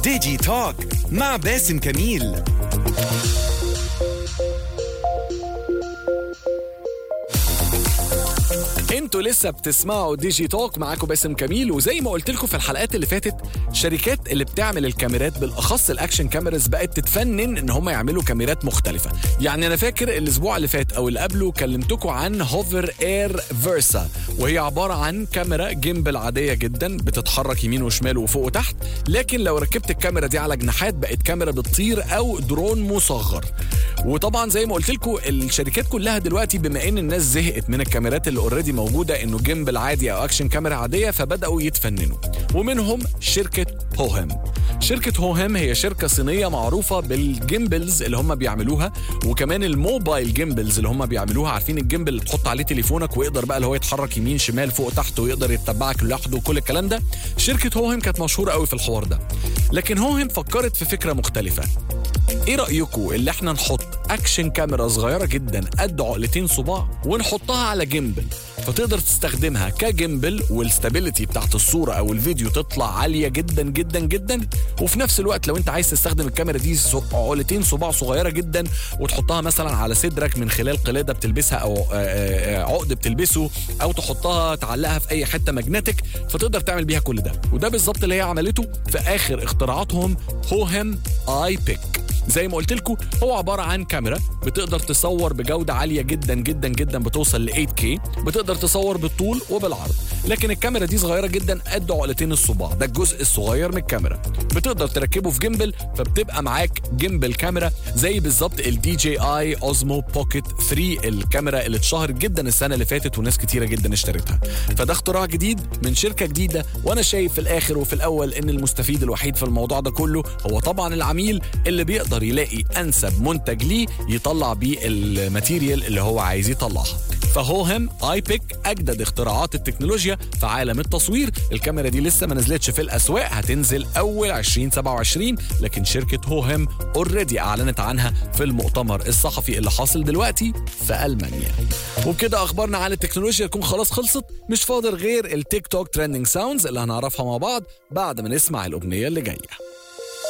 ديجي توك مع باسم كميل انتوا لسه بتسمعوا ديجي توك معاكم باسم كميل وزي ما قلت لكم في الحلقات اللي فاتت شركات اللي بتعمل الكاميرات بالاخص الاكشن كاميرز بقت تتفنن ان هم يعملوا كاميرات مختلفه يعني انا فاكر الاسبوع اللي فات او اللي قبله كلمتكم عن هوفر اير فيرسا وهي عباره عن كاميرا جيمبل عاديه جدا بتتحرك يمين وشمال وفوق وتحت لكن لو ركبت الكاميرا دي على جناحات بقت كاميرا بتطير او درون مصغر وطبعا زي ما قلت لكم الشركات كلها دلوقتي بما ان الناس زهقت من الكاميرات اللي اوريدي موجوده انه جيمبل عادي او اكشن كاميرا عاديه فبداوا يتفننوا ومنهم شركه هوهم شركة هوهم هي شركة صينية معروفة بالجيمبلز اللي هم بيعملوها وكمان الموبايل جيمبلز اللي هم بيعملوها عارفين الجيمبل اللي تحط عليه تليفونك ويقدر بقى اللي هو يتحرك يمين شمال فوق تحت ويقدر يتبعك لوحده وكل الكلام ده شركة هوهم كانت مشهورة قوي في الحوار ده لكن هوهم فكرت في فكرة مختلفة ايه رايكم اللي احنا نحط اكشن كاميرا صغيره جدا قد عقلتين صباع ونحطها على جيمبل فتقدر تستخدمها كجيمبل والستابيليتي بتاعت الصوره او الفيديو تطلع عاليه جدا جدا جدا وفي نفس الوقت لو انت عايز تستخدم الكاميرا دي ص- عقلتين صباع صغيره جدا وتحطها مثلا على صدرك من خلال قلاده بتلبسها او آه، آه، آه، عقد بتلبسه او تحطها تعلقها في اي حته ماجنتيك فتقدر تعمل بيها كل ده وده بالظبط اللي هي عملته في اخر اختراعاتهم هوهم اي بيك زي ما قلت لكم هو عباره عن كاميرا بتقدر تصور بجوده عاليه جدا جدا جدا بتوصل ل 8K بتقدر تصور بالطول وبالعرض لكن الكاميرا دي صغيره جدا قد عقلتين الصباع ده الجزء الصغير من الكاميرا بتقدر تركبه في جيمبل فبتبقى معاك جيمبل كاميرا زي بالظبط الدي جي اي اوزمو بوكيت 3 الكاميرا اللي اتشهرت جدا السنه اللي فاتت وناس كتيره جدا اشترتها فده اختراع جديد من شركه جديده وانا شايف في الاخر وفي الاول ان المستفيد الوحيد في الموضوع ده كله هو طبعا العميل اللي بيقدر يلاقي انسب منتج ليه يطلع بيه الماتيريال اللي هو عايز يطلعها فهوهم اي بيك اجدد اختراعات التكنولوجيا في عالم التصوير الكاميرا دي لسه ما نزلتش في الاسواق هتنزل اول 2027 لكن شركه هوهم اوريدي اعلنت عنها في المؤتمر الصحفي اللي حاصل دلوقتي في المانيا وبكده اخبارنا عن التكنولوجيا تكون خلاص خلصت مش فاضل غير التيك توك ترending ساوندز اللي هنعرفها مع بعض بعد ما نسمع الاغنيه اللي جايه